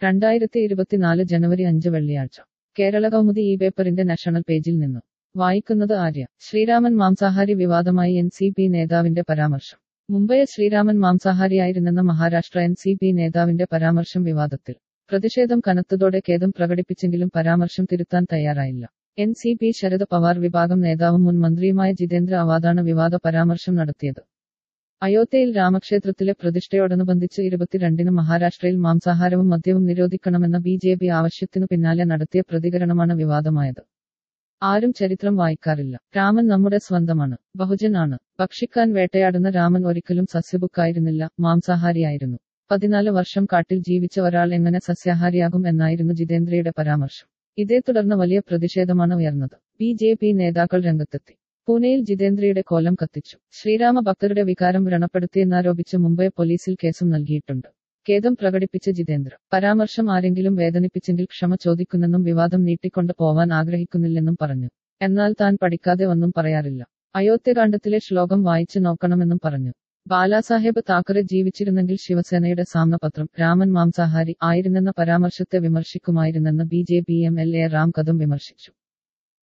രണ്ടായിരത്തി ഇരുപത്തിനാല് ജനുവരി അഞ്ച് വെള്ളിയാഴ്ച കേരള കൗമുദി ഈ പേപ്പറിന്റെ നാഷണൽ പേജിൽ നിന്നും വായിക്കുന്നത് ആര്യ ശ്രീരാമൻ മാംസാഹാരി വിവാദമായി എൻ സി പി നേതാവിന്റെ പരാമർശം മുംബൈയിൽ ശ്രീരാമൻ മാംസാഹാരിയായിരുന്നെന്ന മഹാരാഷ്ട്ര എൻ സി പി നേതാവിന്റെ പരാമർശം വിവാദത്തിൽ പ്രതിഷേധം കനത്തതോടെ ഖേദം പ്രകടിപ്പിച്ചെങ്കിലും പരാമർശം തിരുത്താൻ തയ്യാറായില്ല N C P Sharad Pawar വിഭാഗം നേതാവും മുൻ മന്ത്രിയുമായ ജിതേന്ദ്ര അവാദാണ് വിവാദ പരാമർശം നടത്തിയത് അയോധ്യയിൽ രാമക്ഷേത്രത്തിലെ പ്രതിഷ്ഠയോടനുബന്ധിച്ച് ഇരുപത്തിരണ്ടിന് മഹാരാഷ്ട്രയിൽ മാംസാഹാരവും മദ്യവും നിരോധിക്കണമെന്ന ബി ജെ പി ആവശ്യത്തിനു പിന്നാലെ നടത്തിയ പ്രതികരണമാണ് വിവാദമായത് ആരും ചരിത്രം വായിക്കാറില്ല രാമൻ നമ്മുടെ സ്വന്തമാണ് ബഹുജനാണ് ഭക്ഷിക്കാൻ വേട്ടയാടുന്ന രാമൻ ഒരിക്കലും സസ്യബുക്കായിരുന്നില്ല മാംസാഹാരിയായിരുന്നു പതിനാല് വർഷം കാട്ടിൽ ജീവിച്ച ഒരാൾ എങ്ങനെ സസ്യാഹാരിയാകും എന്നായിരുന്നു ജിതേന്ദ്രയുടെ പരാമർശം ഇതേ തുടർന്ന് വലിയ പ്രതിഷേധമാണ് ഉയർന്നത് ബി ജെ പി നേതാക്കൾ രംഗത്തെത്തി പൂനെയിൽ ജിതേന്ദ്രയുടെ കോലം കത്തിച്ചു ശ്രീരാമ ഭക്തരുടെ വികാരം വ്രണപ്പെടുത്തിയെന്നാരോപിച്ച് മുംബൈ പോലീസിൽ കേസും നൽകിയിട്ടുണ്ട് ഖേദം പ്രകടിപ്പിച്ച ജിതേന്ദ്ര പരാമർശം ആരെങ്കിലും വേദനിപ്പിച്ചെങ്കിൽ ക്ഷമ ചോദിക്കുന്നെന്നും വിവാദം നീട്ടിക്കൊണ്ട് പോവാൻ ആഗ്രഹിക്കുന്നില്ലെന്നും പറഞ്ഞു എന്നാൽ താൻ പഠിക്കാതെ ഒന്നും പറയാറില്ല അയോധ്യകാണ്ഡത്തിലെ ശ്ലോകം വായിച്ചു നോക്കണമെന്നും പറഞ്ഞു ബാലാസാഹേബ് താക്കറെ ജീവിച്ചിരുന്നെങ്കിൽ ശിവസേനയുടെ സാമ്നപത്രം രാമൻ മാംസാഹാരി ആയിരുന്നെന്ന പരാമർശത്തെ വിമർശിക്കുമായിരുന്നെന്ന് B J P M L A Ram Kadam വിമർശിച്ചു